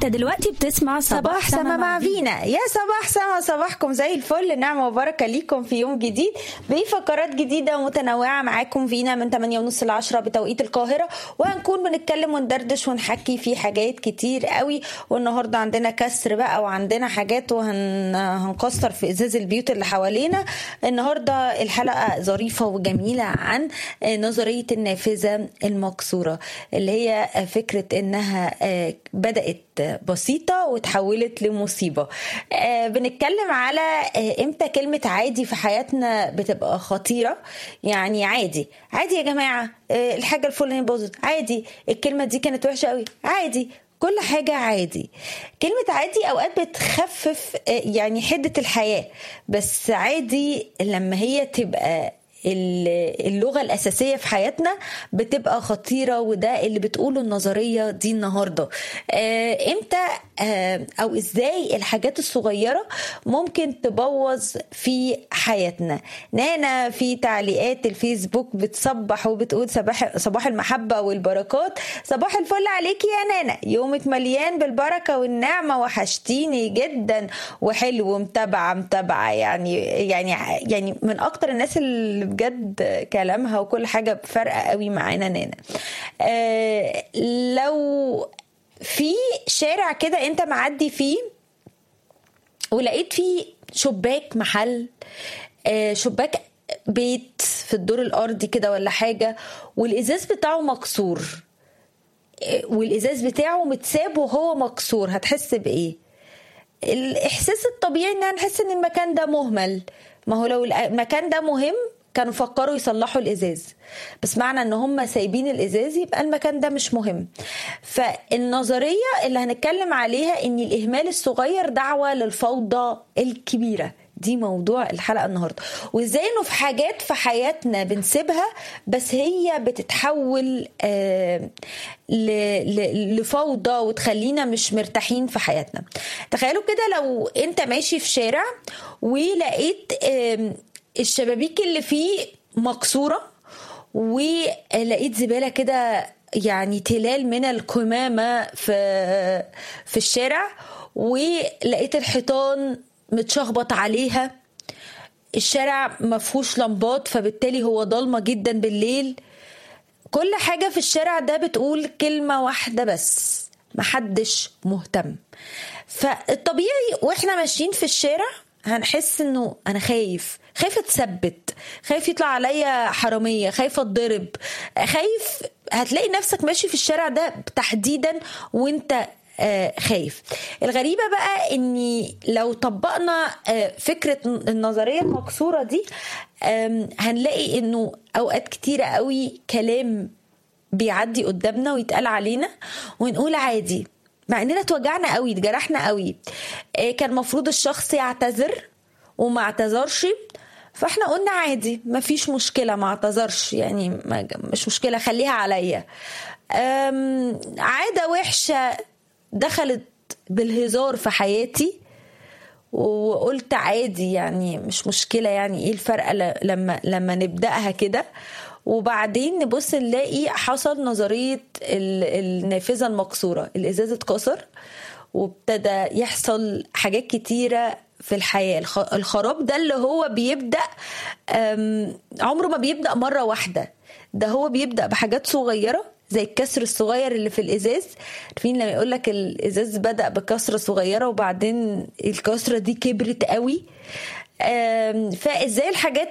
انت دلوقتي بتسمع صباح سما مع فينا يا صباح سما صباحكم زي الفل نعمة وبركة ليكم في يوم جديد بفقرات جديدة ومتنوعة معاكم فينا من 8 ونص ل 10 بتوقيت القاهرة وهنكون بنتكلم وندردش ونحكي في حاجات كتير قوي والنهاردة عندنا كسر بقى وعندنا حاجات وهنكسر في ازاز البيوت اللي حوالينا النهاردة الحلقة ظريفة وجميلة عن نظرية النافذة المكسورة اللي هي فكرة انها بدأت بسيطة وتحولت لمصيبة آه بنتكلم على آه امتى كلمة عادي في حياتنا بتبقى خطيرة يعني عادي عادي يا جماعة آه الحاجة الفلانية باظت عادي الكلمة دي كانت وحشة قوي عادي كل حاجة عادي كلمة عادي أوقات بتخفف يعني حدة الحياة بس عادي لما هي تبقى اللغة الأساسية في حياتنا بتبقى خطيرة وده اللي بتقوله النظرية دي النهاردة امتى أو إزاي الحاجات الصغيرة ممكن تبوظ في حياتنا نانا في تعليقات الفيسبوك بتصبح وبتقول صباح صباح المحبة والبركات صباح الفل عليكي يا نانا يومك مليان بالبركة والنعمة وحشتيني جدا وحلو متابعة متابعة يعني يعني يعني من أكتر الناس اللي بجد كلامها وكل حاجة فارقة قوي معانا نانا آه لو في شارع كده انت معدي فيه ولقيت فيه شباك محل آه شباك بيت في الدور الارضي كده ولا حاجة والازاز بتاعه مكسور آه والازاز بتاعه متساب وهو مكسور هتحس بايه الاحساس الطبيعي ان هنحس ان المكان ده مهمل ما هو لو المكان ده مهم كانوا فكروا يصلحوا الازاز بس معنى ان هم سايبين الازاز يبقى المكان ده مش مهم فالنظريه اللي هنتكلم عليها ان الاهمال الصغير دعوه للفوضى الكبيره دي موضوع الحلقه النهارده وازاي انه في حاجات في حياتنا بنسيبها بس هي بتتحول آه لفوضى وتخلينا مش مرتاحين في حياتنا تخيلوا كده لو انت ماشي في شارع ولقيت آه الشبابيك اللي فيه مكسوره ولقيت زباله كده يعني تلال من القمامه في في الشارع ولقيت الحيطان متشخبط عليها الشارع ما فيهوش لمبات فبالتالي هو ضلمه جدا بالليل كل حاجه في الشارع ده بتقول كلمه واحده بس محدش مهتم فالطبيعي واحنا ماشيين في الشارع هنحس انه انا خايف خايف اتثبت خايف يطلع عليا حراميه خايف اتضرب خايف هتلاقي نفسك ماشي في الشارع ده تحديدا وانت خايف الغريبة بقى اني لو طبقنا فكرة النظرية المكسورة دي هنلاقي انه اوقات كتيرة قوي كلام بيعدي قدامنا ويتقال علينا ونقول عادي مع اننا اتوجعنا قوي اتجرحنا قوي كان المفروض الشخص يعتذر وما اعتذرش فاحنا قلنا عادي ما فيش مشكلة ما اعتذرش يعني مش مشكلة خليها عليا عادة وحشة دخلت بالهزار في حياتي وقلت عادي يعني مش مشكلة يعني ايه الفرق لما لما نبدأها كده وبعدين نبص نلاقي حصل نظرية النافذة المكسورة الإزاز اتكسر وابتدى يحصل حاجات كتيرة في الحياة الخراب ده اللي هو بيبدأ عمره ما بيبدأ مرة واحدة ده هو بيبدأ بحاجات صغيرة زي الكسر الصغير اللي في الازاز عارفين لما يقول لك الازاز بدا بكسره صغيره وبعدين الكسره دي كبرت قوي فازاي الحاجات